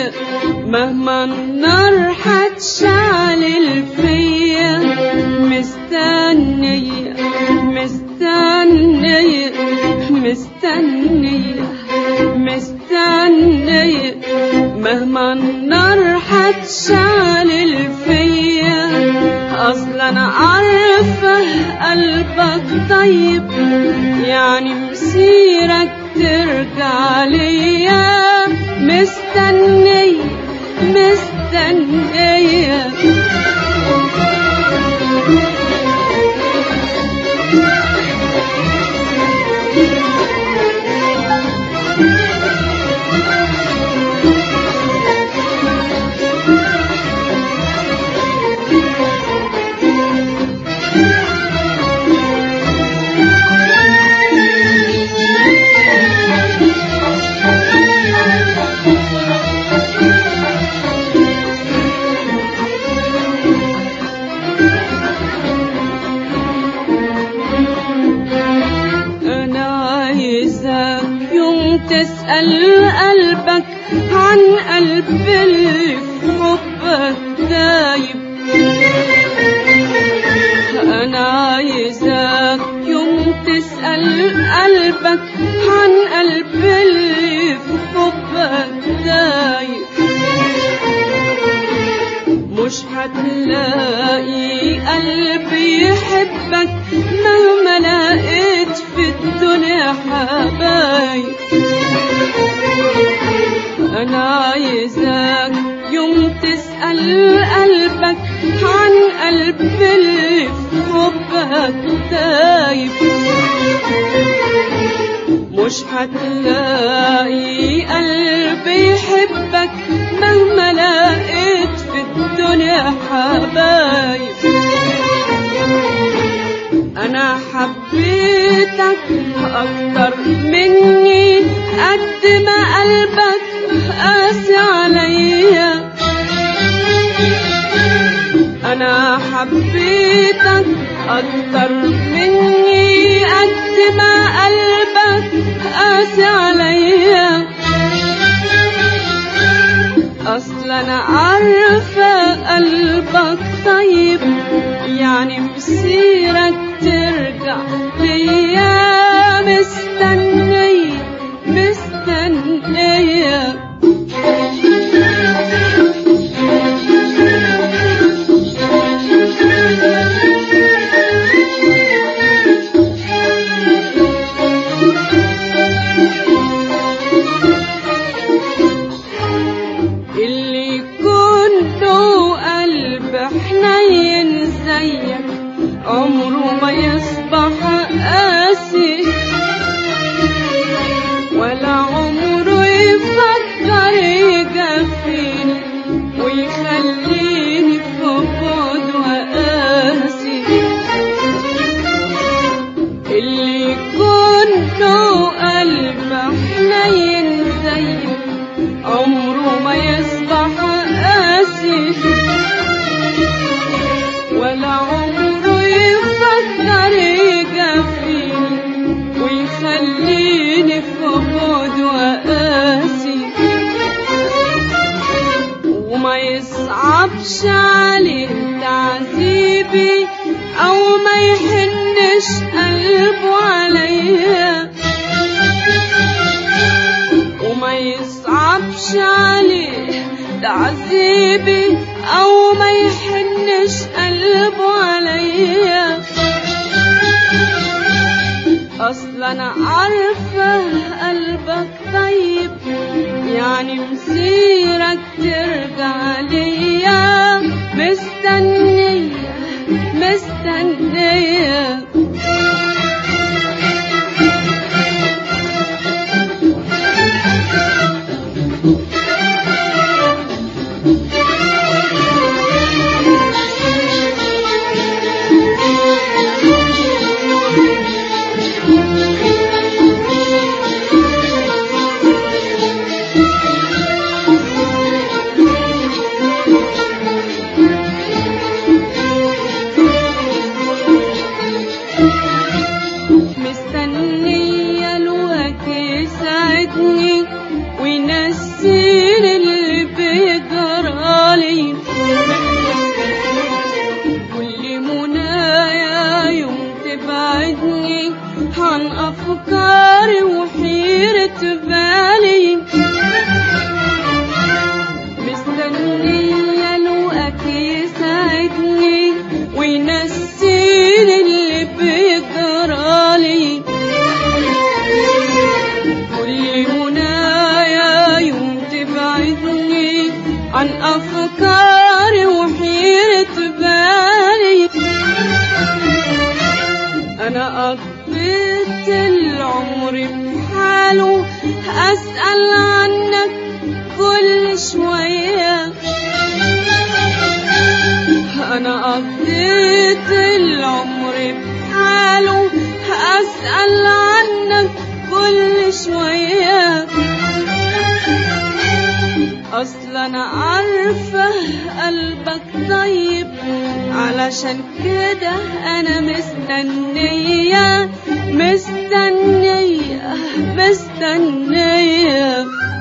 مستنية مهما النار هتشعل فيا مستنية مستنية مستنية مستنية مهما النار هتشعل فيا اصلا انا عارفة قلبك طيب يعني مسيرك ترجع ليا مستنية مستنية أنا عايزة يوم تسأل قلبك عن قلب اللي في حبك دايب أنا عايزة يوم تسأل قلبك عن قلب اللي في حبك دايب مش هتلاقي قلب يحبك مهما لقيت في الدنيا حبايب انا عايزاك يوم تسأل قلبك عن قلب اللي في حبك دايب مش هتلاقي قلب يحبك مهما لقيت في الدنيا حبايب انا حبيتك اكتر مني قد ما قلبك قاسي عليا انا حبيتك اكتر مني قد ما قلبك قاسي عليا اصلا انا عارفه قلبك طيب يعني مسيرك ترجع ليا مستنية مستنية اللي يكون له قلب حنين زيك عمره ما يصبح قاسي ولا عمره يفكر يجفيني ويخليني في بعد وقاسي اللي يكون له قلب حنين زيك عمره ما يصبح قاسي ولا عمره يفكر يجفيني ويخليني في بعد وقاسي وما يصعبش عليه تعذيبي او ما يحنش قلبه عليا وما يصعبش عليه تعذيبي او ما يحنش قلبه عليا اصلا انا عارفه قلبك طيب يعني مسيرك ترجع ليا مستنيه مستنيه عن أفكاري وحيرة بالي أنا قضيت العمر بحاله أسأل عنك كل شوية أنا قضيت العمر بحاله أسأل عنك كل شوية أصل أنا عارفة قلبك طيب علشان كده أنا مستنية مستنية مستنية